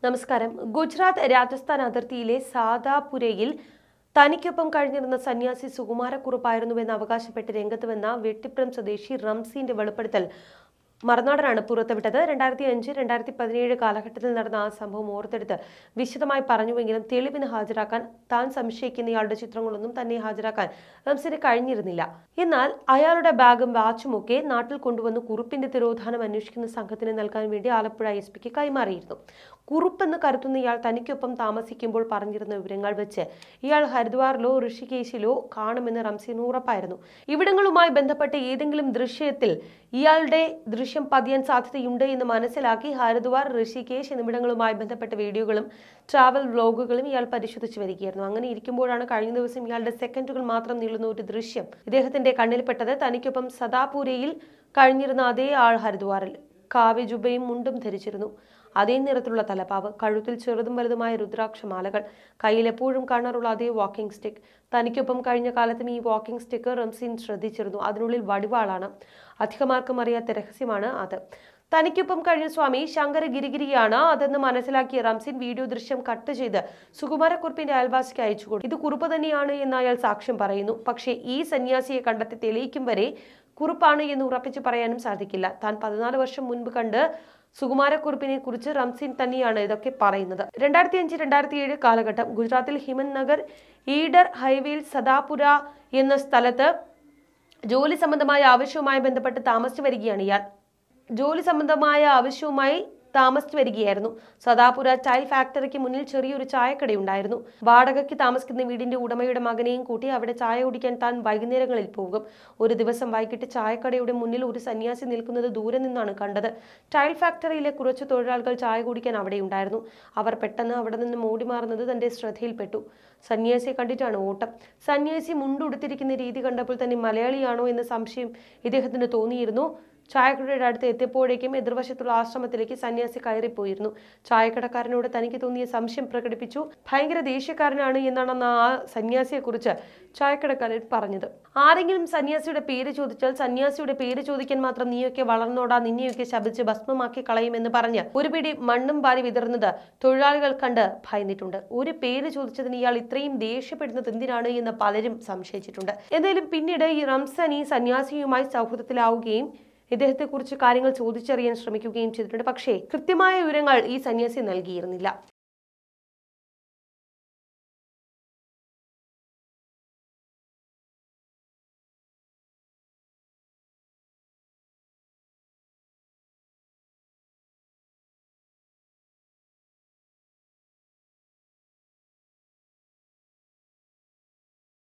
നമസ്കാരം ഗുജറാത്ത് രാജസ്ഥാൻ അതിർത്തിയിലെ സാദാപുരയിൽ തനിക്കൊപ്പം കഴിഞ്ഞിരുന്ന സന്യാസി സുകുമാരക്കുറുപ്പായിരുന്നുവെന്ന് അവകാശപ്പെട്ട് രംഗത്ത് വന്ന വെട്ടിപ്പുറം സ്വദേശി റംസീന്റെ വെളിപ്പെടുത്തൽ മറുനാടനാണ് പുറത്തുവിട്ടത് രണ്ടായിരത്തി അഞ്ച് രണ്ടായിരത്തി പതിനേഴ് കാലഘട്ടത്തിൽ നടന്ന ആ സംഭവം ഓർത്തെടുത്ത് വിശദമായി പറഞ്ഞുവെങ്കിലും തെളിവിന് ഹാജരാക്കാൻ താൻ സംശയിക്കുന്നയാളുടെ ചിത്രങ്ങളൊന്നും തന്നെ ഹാജരാക്കാൻ റംസിന് കഴിഞ്ഞിരുന്നില്ല എന്നാൽ അയാളുടെ ബാഗും വാച്ചും ഒക്കെ നാട്ടിൽ കൊണ്ടുവന്ന് കുറുപ്പിന്റെ തിരോധാനം അന്വേഷിക്കുന്ന സംഘത്തിന് നൽകാൻ വേണ്ടി ആലപ്പുഴ എസ് പിക്ക് കൈമാറിയിരുന്നു കുറുപ്പെന്ന് കരുതുന്ന ഇയാൾ തനിക്കൊപ്പം താമസിക്കുമ്പോൾ പറഞ്ഞിരുന്ന വിവരങ്ങൾ വെച്ച് ഇയാൾ ഹരിദ്വാറിലോ ഋഷികേശിലോ കാണുമെന്ന് റംസീന് ഉറപ്പായിരുന്നു ഇവിടങ്ങളുമായി ബന്ധപ്പെട്ട ഏതെങ്കിലും ദൃശ്യത്തിൽ ഇയാളുടെ ദൃശ്യം പതിയാൻ സാധ്യതയുണ്ട് എന്ന് മനസ്സിലാക്കി ഹരിദ്വാർ ഋഷികേശ് എന്നിവിടങ്ങളുമായി ബന്ധപ്പെട്ട വീഡിയോകളും ട്രാവൽ വ്ലോഗുകളും ഇയാൾ പരിശോധിച്ചു വരികയായിരുന്നു അങ്ങനെ ഇരിക്കുമ്പോഴാണ് കഴിഞ്ഞ ദിവസം ഇയാളുടെ സെക്കൻഡുകൾ മാത്രം നീളുന്ന ഒരു ദൃശ്യം ഇദ്ദേഹത്തിന്റെ കണ്ണിൽപ്പെട്ടത് തനിക്കൊപ്പം സദാപൂരയിൽ കഴിഞ്ഞിരുന്ന അതേ ആൾ ഹരിദ്വാറിൽ കാവ്യ ജുബയും മുണ്ടും ധരിച്ചിരുന്നു അതേ നിറത്തിലുള്ള തലപ്പാവ് കഴുത്തിൽ ചെറുതും വലുതുമായ രുദ്രാക്ഷമാലകൾ കയ്യിൽ എപ്പോഴും കാണാറുള്ള അതേ വാക്കിംഗ് സ്റ്റിക്ക് തനിക്കൊപ്പം കഴിഞ്ഞ കാലത്തും ഈ വാക്കിംഗ് സ്റ്റിക്ക് റംസീൻ ശ്രദ്ധിച്ചിരുന്നു അതിനുള്ളിൽ വടിവാളാണ് അധികമാർക്കും അറിയാത്ത രഹസ്യമാണ് അത് തനിക്കൊപ്പം കഴിഞ്ഞ സ്വാമി ശങ്കര ഗിരിഗിരിയാണ് അതെന്ന് മനസ്സിലാക്കിയ റംസിൻ വീഡിയോ ദൃശ്യം കട്ട് ചെയ്ത് സുകുമാരക്കുറുപ്പിന്റെ അയൽവാസിക്ക് അയച്ചു കൊടുത്തു ഇത് കുറുപ്പ് തന്നെയാണ് എന്ന് അയാൾ സാക്ഷ്യം പറയുന്നു പക്ഷേ ഈ സന്യാസിയെ കണ്ടെത്തി തെളിയിക്കും വരെ കുറുപ്പാണ് എന്ന് ഉറപ്പിച്ച് പറയാനും സാധിക്കില്ല താൻ പതിനാല് വർഷം മുൻപ് കണ്ട് സുകുമാരക്കുറുപ്പിനെ കുറിച്ച് റംസിൻ തന്നെയാണ് ഇതൊക്കെ പറയുന്നത് രണ്ടായിരത്തി അഞ്ച് രണ്ടായിരത്തി ഏഴ് കാലഘട്ടം ഗുജറാത്തിൽ ഹിമൻ നഗർ ഈഡർ ഹൈവേയിൽ സദാപുര എന്ന സ്ഥലത്ത് ജോലി സംബന്ധമായ ആവശ്യവുമായി ബന്ധപ്പെട്ട് താമസിച്ചു വരികയാണ് ഇയാൾ ജോലി സംബന്ധമായ ആവശ്യവുമായി താമസിച്ചു വരികയായിരുന്നു സദാപുര ടൈൽ ഫാക്ടറിക്ക് മുന്നിൽ ചെറിയൊരു ചായക്കടയുണ്ടായിരുന്നു വാടകയ്ക്ക് താമസിക്കുന്ന വീടിന്റെ ഉടമയുടെ മകനെയും കൂട്ടി അവിടെ ചായ കുടിക്കാൻ താൻ വൈകുന്നേരങ്ങളിൽ പോകും ഒരു ദിവസം വൈകിട്ട് ചായക്കടയുടെ മുന്നിൽ ഒരു സന്യാസി നിൽക്കുന്നത് ദൂരെ നിന്നാണ് കണ്ടത് ടൈൽ ഫാക്ടറിയിലെ കുറച്ച് തൊഴിലാളികൾ ചായ കുടിക്കാൻ അവിടെ ഉണ്ടായിരുന്നു അവർ പെട്ടെന്ന് അവിടെ നിന്ന് മൂടി മാറുന്നത് തന്റെ ശ്രദ്ധയിൽപ്പെട്ടു സന്യാസിയെ കണ്ടിട്ടാണ് ഓട്ടം സന്യാസി മുണ്ടുടുത്തിരിക്കുന്ന രീതി കണ്ടപ്പോൾ തന്നെ മലയാളിയാണോ എന്ന സംശയം ഇദ്ദേഹത്തിന് തോന്നിയിരുന്നു ചായക്കടയുടെ അടുത്ത് എത്തിയപ്പോഴേക്കും എതിർവശത്തുള്ള ആശ്രമത്തിലേക്ക് സന്യാസി കയറിപ്പോയിരുന്നു ചായക്കടക്കാരനോട് തനിക്ക് തോന്നിയ സംശയം പ്രകടിപ്പിച്ചു ഭയങ്കര ദേഷ്യക്കാരനാണ് എന്നാണ് അന്ന് ആ സന്യാസിയെക്കുറിച്ച് ചായക്കടക്കാരൻ പറഞ്ഞത് ആരെങ്കിലും സന്യാസിയുടെ പേര് ചോദിച്ചാൽ സന്യാസിയുടെ പേര് ചോദിക്കാൻ മാത്രം നീയൊക്കെ വളർന്നോടാ നിന്നെയൊക്കെ ശപിച്ച് ഭസ്മമാക്കി കളയുമെന്ന് പറഞ്ഞ് ഒരു പിടി മണ്ണും വാരി വിതറുന്നത് തൊഴിലാളികൾ കണ്ട് ഭയന്നിട്ടുണ്ട് ഒരു പേര് ചോദിച്ചതിന് ഇയാൾ ഇത്രയും ദേഷ്യപ്പെടുന്നത് എന്തിനാണ് എന്ന് പലരും സംശയിച്ചിട്ടുണ്ട് എന്തായാലും പിന്നീട് ഈ റംസാൻ ഈ സന്യാസിയുമായി സൗഹൃദത്തിലാവുകയും ഇദ്ദേഹത്തെക്കുറിച്ച് കാര്യങ്ങൾ ചോദിച്ചറിയാൻ ശ്രമിക്കുകയും ചെയ്തിട്ടുണ്ട് പക്ഷേ കൃത്യമായ വിവരങ്ങൾ ഈ സന്യാസി നൽകിയിരുന്നില്ല